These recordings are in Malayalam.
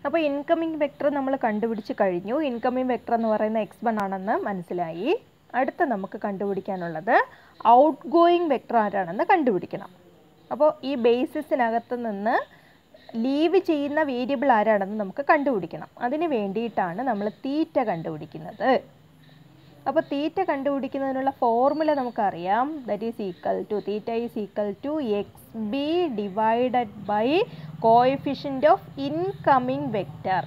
അപ്പോൾ ഇൻകമിംഗ് വെക്ടർ നമ്മൾ കണ്ടുപിടിച്ച് കഴിഞ്ഞു ഇൻകമിംഗ് വെക്ടർ എന്ന് പറയുന്ന എക്സ് വൺ ആണെന്ന് മനസ്സിലായി അടുത്ത നമുക്ക് കണ്ടുപിടിക്കാനുള്ളത് ഔട്ട് ഗോയിങ് വെക്ടർ ആരാണെന്ന് കണ്ടുപിടിക്കണം അപ്പോൾ ഈ ബേസിസിനകത്ത് നിന്ന് ലീവ് ചെയ്യുന്ന വേരിയബിൾ ആരാണെന്ന് നമുക്ക് കണ്ടുപിടിക്കണം അതിന് വേണ്ടിയിട്ടാണ് നമ്മൾ തീറ്റ കണ്ടുപിടിക്കുന്നത് അപ്പോൾ തീറ്റ കണ്ടുപിടിക്കുന്നതിനുള്ള ഫോർമുല നമുക്കറിയാം that is equal to theta is equal to X B divided by coefficient of incoming vector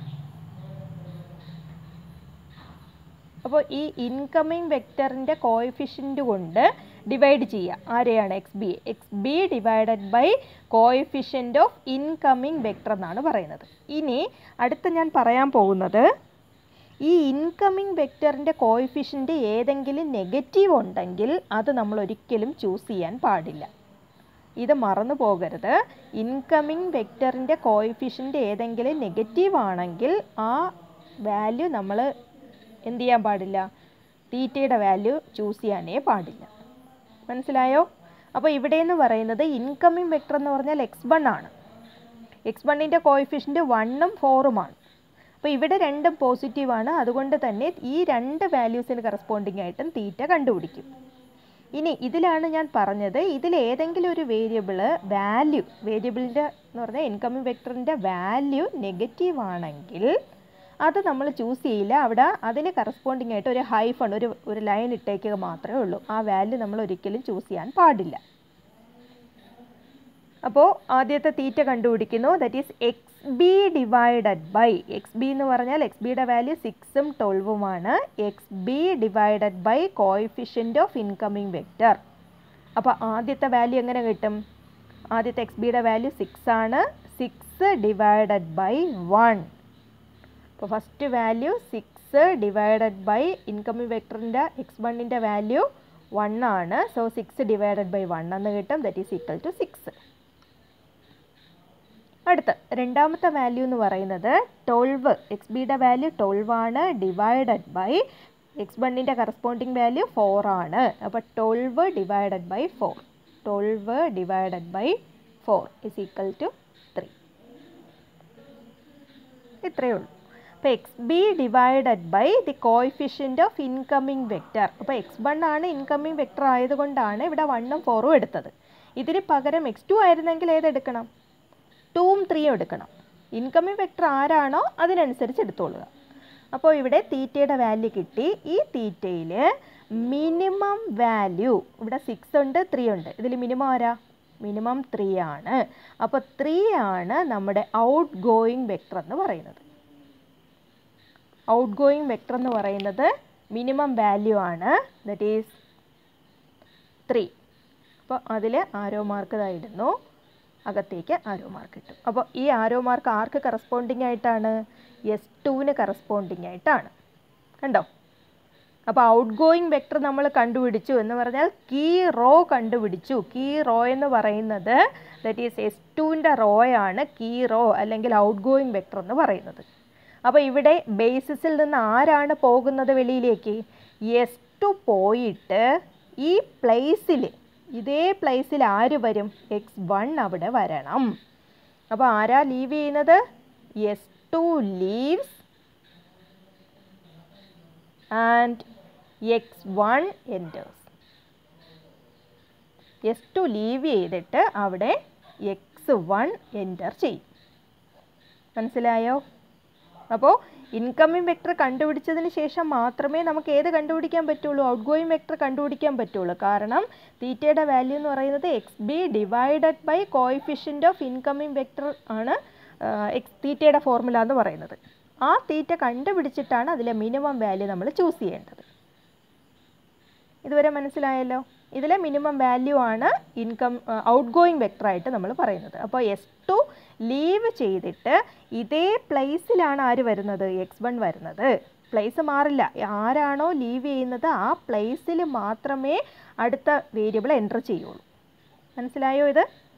അപ്പോൾ ഈ ഇൻകമിംഗ് വെക്റ്ററിൻ്റെ കോഎഫിഷ്യൻ്റ് കൊണ്ട് ഡിവൈഡ് ചെയ്യുക ആരെയാണ് X B X B divided by coefficient of incoming vector എന്നാണ് പറയുന്നത് ഇനി അടുത്ത ഞാൻ പറയാൻ പോകുന്നത് ഈ ഇൻകമിംഗ് വെക്റ്ററിൻ്റെ കോഎഫിഷ്യൻ്റ് ഏതെങ്കിലും നെഗറ്റീവ് ഉണ്ടെങ്കിൽ അത് നമ്മൾ ഒരിക്കലും ചൂസ് ചെയ്യാൻ പാടില്ല ഇത് മറന്നു പോകരുത് ഇൻകമിംഗ് വെക്റ്ററിൻ്റെ കോഎഫിഷ്യൻ്റ് ഏതെങ്കിലും നെഗറ്റീവ് ആണെങ്കിൽ ആ വാല്യൂ നമ്മൾ എന്ത് ചെയ്യാൻ പാടില്ല തീറ്റയുടെ വാല്യൂ ചൂസ് ചെയ്യാനേ പാടില്ല മനസ്സിലായോ അപ്പോൾ ഇവിടെ എന്ന് പറയുന്നത് ഇൻകമിംഗ് വെക്ടർ എന്ന് പറഞ്ഞാൽ എക്സ് വൺ ആണ് എക്സ് വണ്ണിൻ്റെ കോയിഫിഷ്യൻറ്റ് വണ്ണും ഫോറുമാണ് അപ്പോൾ ഇവിടെ രണ്ടും പോസിറ്റീവാണ് അതുകൊണ്ട് തന്നെ ഈ രണ്ട് വാല്യൂസിന് കറസ്പോണ്ടിങ് ആയിട്ടും തീറ്റ കണ്ടുപിടിക്കും ഇനി ഇതിലാണ് ഞാൻ പറഞ്ഞത് ഇതിൽ ഏതെങ്കിലും ഒരു വേരിയബിള് വാല്യൂ വേരിയബിളിൻ്റെ എന്ന് പറഞ്ഞാൽ ഇൻകമിംഗ് വെക്ടറിൻ്റെ വാല്യൂ നെഗറ്റീവ് ആണെങ്കിൽ അത് നമ്മൾ ചൂസ് ചെയ്യില്ല അവിടെ അതിന് കറസ്പോണ്ടിങ് ആയിട്ട് ഒരു ഹൈഫൺ ഒരു ഒരു ലൈൻ ഇട്ടേക്കുക മാത്രമേ ഉള്ളൂ ആ വാല്യൂ നമ്മൾ ഒരിക്കലും ചൂസ് ചെയ്യാൻ പാടില്ല അപ്പോൾ ആദ്യത്തെ തീറ്റ കണ്ടുപിടിക്കുന്നു that is X B divided by X B എന്ന് പറഞ്ഞാൽ എക്സ് ബിയുടെ വാല്യൂ സിക്സും ട്വൽവുമാണ് X B divided by coefficient of incoming vector അപ്പോൾ ആദ്യത്തെ വാല്യൂ എങ്ങനെ കിട്ടും ആദ്യത്തെ എക്സ് ബിയുടെ വാല്യൂ സിക്സ് ആണ് സിക്സ് ഡിവൈഡഡ് ബൈ വൺ അപ്പോൾ first value six divided by incoming വെക്ടറിൻ്റെ എക്സ് വണ്ണിൻ്റെ വാല്യൂ വൺ ആണ് so six divided by one എന്ന് കിട്ടും that is equal to six അടുത്ത രണ്ടാമത്തെ വാല്യൂ എന്ന് പറയുന്നത് ട്വൽവ് എക്സ് ബിയുടെ വാല്യൂ ട്വൽവ് ആണ് ഡിവൈഡഡ് ബൈ എക്സ് വണ്ണിൻ്റെ കറസ്പോണ്ടിങ് വാല്യൂ ഫോർ ആണ് അപ്പോൾ twelve divided by four twelve divided by four is equal to three ഇത്രയേ ഉള്ളൂ അപ്പോൾ X B divided by the coefficient of incoming vector അപ്പോൾ എക്സ് വൺ ആണ് ഇൻകമിംഗ് വെക്റ്റർ ആയതുകൊണ്ടാണ് ഇവിടെ വണ്ണും ഫോറും എടുത്തത് ഇതിന് പകരം എക്സ് ടു ആയിരുന്നെങ്കിൽ ഏതെടുക്കണം ടൂവും ത്രീയും എടുക്കണം ഇൻകമിംഗ് വെക്റ്റർ ആരാണോ അതിനനുസരിച്ച് എടുത്തോളുക അപ്പോൾ ഇവിടെ തീറ്റയുടെ വാല്യൂ കിട്ടി ഈ തീറ്റയിൽ മിനിമം വാല്യൂ ഇവിടെ സിക്സ് ഉണ്ട് ത്രീ ഉണ്ട് ഇതിൽ മിനിമം ആരാ മിനിമം ത്രീ ആണ് അപ്പോൾ ത്രീ ആണ് നമ്മുടെ ഔട്ട് ഗോയിങ് വെക്ടർ എന്ന് പറയുന്നത് ഔട്ട് ഗോയിങ് വെക്ടർ എന്ന് പറയുന്നത് മിനിമം വാല്യൂ ആണ് ദറ്റ് ഈസ് ത്രീ അപ്പോൾ അതിൽ ആരോ മാർക്ക് ഇതായിരുന്നു അകത്തേക്ക് ആരോ മാർക്ക് കിട്ടും അപ്പോൾ ഈ ആരോ മാർക്ക് ആർക്ക് കറസ്പോണ്ടിങ് ആയിട്ടാണ് എസ് ടുവിന് കറസ്പോണ്ടിങ് ആയിട്ടാണ് കണ്ടോ അപ്പോൾ ഔട്ട് ഗോയിങ് വെക്ടർ നമ്മൾ കണ്ടുപിടിച്ചു എന്ന് പറഞ്ഞാൽ കീ റോ കണ്ടുപിടിച്ചു കീ റോ എന്ന് പറയുന്നത് ദറ്റ് ഈസ് എസ് ടുവിൻ്റെ റോ ആണ് കീ റോ അല്ലെങ്കിൽ ഔട്ട് ഗോയിങ് വെക്ടർ എന്ന് പറയുന്നത് അപ്പോൾ ഇവിടെ ബേസിസിൽ നിന്ന് ആരാണ് പോകുന്നത് വെളിയിലേക്ക് എസ് ടു പോയിട്ട് ഈ പ്ലേസിൽ ഇതേ പ്ലേസിൽ ആര് വരും എക്സ് വൺ അവിടെ വരണം അപ്പോൾ ആരാ ലീവ് ചെയ്യുന്നത് S two leaves and X one enters S two leave ചെയ്തിട്ട് അവിടെ എക്സ് വൺ എൻറ്റർ ചെയ്യും മനസ്സിലായോ അപ്പോൾ ഇൻകമിംഗ് വെക്ടർ കണ്ടുപിടിച്ചതിന് ശേഷം മാത്രമേ നമുക്ക് ഏത് കണ്ടുപിടിക്കാൻ പറ്റുള്ളൂ ഔട്ട് ഗോയിങ് വെക്ടർ കണ്ടുപിടിക്കാൻ പറ്റുള്ളൂ കാരണം തീറ്റയുടെ വാല്യൂ എന്ന് പറയുന്നത് X B divided by coefficient of incoming vector ആണ് എക്സ് തീറ്റയുടെ ഫോർമുല എന്ന് പറയുന്നത് ആ തീറ്റ കണ്ടുപിടിച്ചിട്ടാണ് അതിലെ മിനിമം വാല്യൂ നമ്മൾ ചൂസ് ചെയ്യേണ്ടത് ഇതുവരെ മനസ്സിലായല്ലോ ഇതിലെ മിനിമം വാല്യൂ ആണ് ഇൻകം ഔട്ട് ഗോയിങ് വെക്ടറായിട്ട് നമ്മൾ പറയുന്നത് അപ്പോൾ എസ് ടു ലീവ് ചെയ്തിട്ട് ഇതേ പ്ലേസിലാണ് ആര് വരുന്നത് എക്സ് വൺ വരുന്നത് പ്ലേസ് മാറില്ല ആരാണോ ലീവ് ചെയ്യുന്നത് ആ പ്ലേസിൽ മാത്രമേ അടുത്ത വേരിയബിൾ എൻ്റർ ചെയ്യുള്ളൂ മനസ്സിലായോ ഇത്